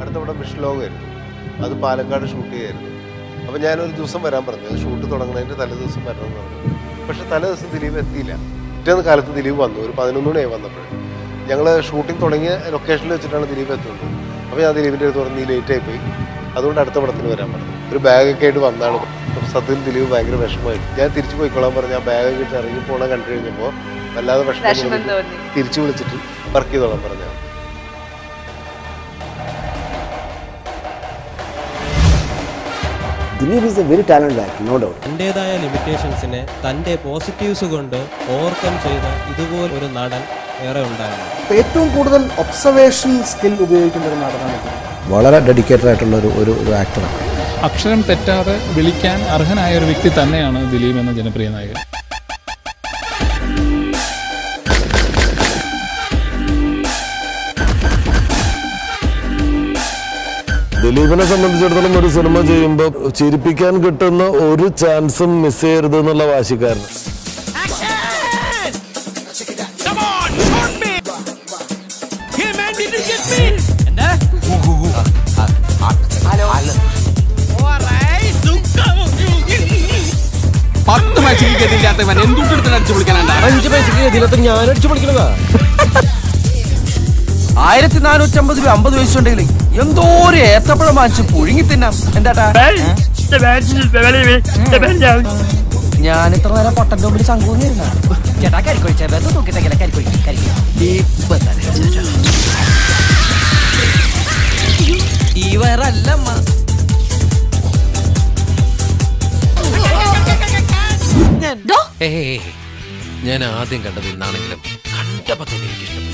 അടുത്ത പടം വിഷ്ലോകമായിരുന്നു അത് പാലക്കാട് ഷൂട്ട് ചെയ്യായിരുന്നു അപ്പോൾ ഞാനൊരു ദിവസം വരാൻ പറഞ്ഞു ഷൂട്ട് തുടങ്ങുന്നതിൻ്റെ തലേ ദിവസം വരണമെന്ന് പറഞ്ഞു പക്ഷെ തലേ ദിവസം ദിലീപ് എത്തിയില്ല പിറ്റേന്ന് കാലത്ത് ദിലീപ് വന്നു ഒരു പതിനൊന്ന് മണിയായി വന്നപ്പോൾ ഞങ്ങൾ ഷൂട്ടിംഗ് തുടങ്ങിയ ലൊക്കേഷനിൽ വെച്ചിട്ടാണ് ദിലീപ് എത്തുന്നത് അപ്പോൾ ഞാൻ ദിലീപിൻ്റെ അടുത്ത് പറഞ്ഞു നീ ലേറ്റ് ആയി പോയി അതുകൊണ്ട് അടുത്ത പടത്തിന് വരാൻ പറഞ്ഞു ഒരു ബാഗൊക്കെ ആയിട്ട് വന്നാണ് അപ്പോൾ സത്യത്തിൽ ദിലീപ് ഭയങ്കര വിഷമമായി ഞാൻ തിരിച്ചു പോയിക്കോളാൻ പറഞ്ഞ് ആ ബാഗൊക്കെ ഇട്ട് ഇറങ്ങി പോകണ കണ്ടു കഴിഞ്ഞപ്പോൾ വല്ലാതെ വിഷമം വിഷമം തോന്നി. തോന്നി തിരിച്ചു വിളിച്ചിട്ട് വർക്ക് ചെയ്തോളാൻ പറഞ്ഞു Dileep is a very talent actor no doubt തൻ്റെതായ ലിമിറ്റേഷൻസിനെ തൻ്റെ പോസിറ്റീവ്സ് കൊണ്ട് ഓവർകം ചെയ്ത ഇതുപോലെ ഒരു നടൻ ഏറെ ഉണ്ടായിരുന്നു ഏറ്റവും കൂടുതൽ ഒബ്സർവേഷൻ സ്കിൽ ഉപയോഗിക്കുന്ന ഒരു നടനാണ് ദിലീപ്. വളരെ ഡെഡിക്കേറ്റഡ് ആയിട്ടുള്ള ഒരു ഒരു ഒരു ആക്ടറാണ് അക്ഷരം തെറ്റാതെ വിളിക്കാൻ അർഹനായ ഒരു വ്യക്തി തന്നെയാണ് ദിലീപ് എന്ന ജനപ്രിയ നായകൻ ദിലീപിനെ സംബന്ധിച്ചിടത്തോളം ഒരു സിനിമ ചെയ്യുമ്പോൾ ചിരിപ്പിക്കാൻ കിട്ടുന്ന ഒരു ചാൻസും മിസ് ചെയ്യരുത് എന്നുള്ള വാശിക്കാരൻ പത്ത് മാച്ച് ഗതിയില്ലാത്തവൻ എന്തുകൊണ്ടെടുത്ത് അടിച്ചു പൊളിക്കാനാണ് അഞ്ച് പൈസക്ക് ഇതിലത്ത് ഞാൻ അടിച്ചു പൊളിക്കണതാ ആയിരത്തി നാനൂറ്റമ്പത് രൂപ അമ്പത് വയസ്സുണ്ടെങ്കിൽ എന്തോ ഒരു ഏത്തപ്പഴം വാങ്ങിച്ച് പുഴുങ്ങി തിന്നാം എന്താട്ടാ ഞാൻ ഇത്ര നേരം പൊട്ടന്റെ മുമ്പിൽ സംഘൂന്നിരുന്ന ചേട്ടാ കരിക്കൊഴി ചേട്ടാ നോക്കിട്ടെങ്കില കരിക്കൊഴി കരിക്കൊഴി ഈ വയറല്ലമ്മ ഞാൻ ആദ്യം കണ്ടത് ഇന്നാണെങ്കിലും കണ്ടപ്പോ തന്നെ എനിക്ക് ഇഷ്ടപ്പെട്ടു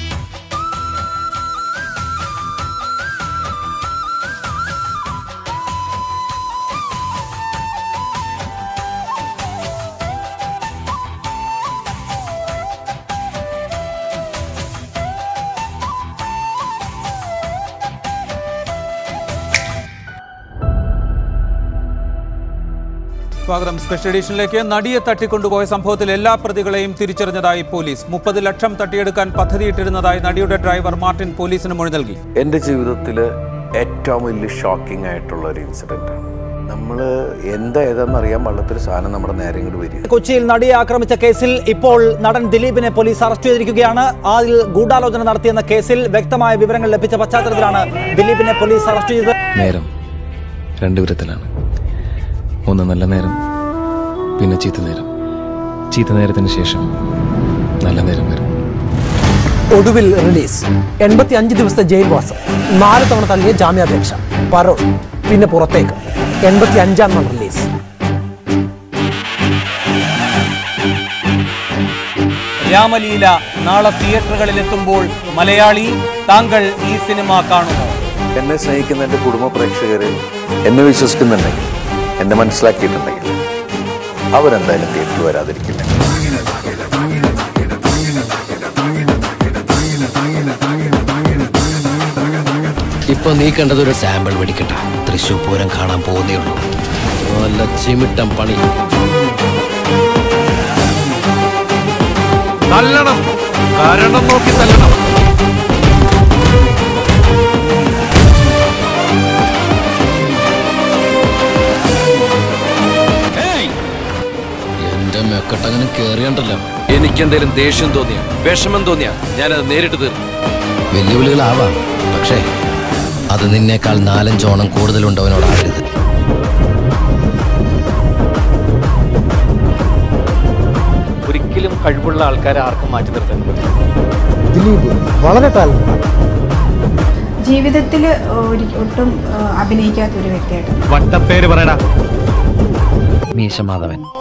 സ്വാഗതം സ്പെഷ്യൽ എഡിഷനിലേക്ക് നടിയെ തട്ടിക്കൊണ്ടുപോയ സംഭവത്തിൽ എല്ലാ പ്രതികളെയും തിരിച്ചറിഞ്ഞതായി പോലീസ് മുപ്പത് ലക്ഷം തട്ടിയെടുക്കാൻ പദ്ധതിയിട്ടിരുന്നതായി നടിയുടെ ഡ്രൈവർ മാർട്ടിൻ പോലീസിന് മൊഴി നൽകി എൻ്റെ ജീവിതത്തിൽ ഏറ്റവും വലിയ ഷോക്കിംഗ് ആയിട്ടുള്ള ഒരു ഇൻസിഡൻ്റ് ആണ് നമ്മൾ എന്താ ഏതാണെന്ന് അറിയാൻ പാടില്ലാത്തൊരു സാധനം നമ്മുടെ നേരെ ഇങ്ങോട്ട് വരിക കൊച്ചിയിൽ നടിയെ ആക്രമിച്ച കേസിൽ ഇപ്പോൾ നടൻ ദിലീപിനെ പോലീസ് അറസ്റ്റ് ചെയ്തിരിക്കുകയാണ് അതിൽ ഗൂഢാലോചന നടത്തിയെന്ന കേസിൽ വ്യക്തമായ വിവരങ്ങൾ ലഭിച്ച പശ്ചാത്തലത്തിലാണ് ദിലീപിനെ പോലീസ് അറസ്റ്റ് ചെയ്തത് നേരം രണ്ടു വിധത്തിലാണ് ഒന്ന് നല്ല നേരം പിന്നെ ചീത്ത നേരം ചീത്ത നേരത്തിന് ശേഷം നല്ല നേരം വരും ഒടുവിൽ റിലീസ് എൺപത്തി അഞ്ച് ദിവസത്തെ ജയിൽവാസം നാല് തവണ തള്ളിയ ജാമ്യാപേക്ഷ പരോൾ പിന്നെ പുറത്തേക്ക് എൺപത്തി അഞ്ചാം നാൾ റിലീസ് രാമലീല നാളെ തിയേറ്ററുകളിൽ എത്തുമ്പോൾ മലയാളി താങ്കൾ ഈ സിനിമ കാണുമോ എന്നെ സ്നേഹിക്കുന്ന എൻ്റെ കുടുംബ പ്രേക്ഷകർ എന്നെ വിശ്വസിക്കുന്നുണ്ടെങ്കിൽ എന്നെ മനസ്സിലാക്കിയിട്ടുണ്ടെങ്കിൽ അവരെന്തായാലും തിയേറ്ററിൽ വരാതിരിക്കില്ല ഇപ്പൊ നീ കണ്ടത് ഒരു സാമ്പിൾ വെടിക്കട്ട തൃശൂർ പൂരം കാണാൻ പോകുന്നേ ഉള്ളൂ നല്ല ചിമിട്ടം പണി തല്ലണം കാരണം നോക്കി തല്ലണം എന്റെ മെക്കട്ടങ്ങനെ കേറിയണ്ടല്ലോ എനിക്കെന്തേലും ദേഷ്യം തോന്നിയ വിഷമം തോന്നിയ ഞാനത് നേരിട്ട് തീർക്കും വെല്ലുവിളികളാവാം പക്ഷേ അത് നിന്നേക്കാൾ നാലഞ്ചോണം കൂടുതലുണ്ടവനോടാകരുത് ഒരിക്കലും കഴിവുള്ള ആൾക്കാരെ ആർക്കും മാറ്റി നിർത്താൻ പറ്റില്ല ദിലീപ് വളരെ ടാലൻ്റ് ജീവിതത്തിൽ ഒട്ടും അഭിനയിക്കാത്ത ഒരു വ്യക്തിയായിട്ട് വട്ടപ്പേര് പറയടാ മീശമാധവൻ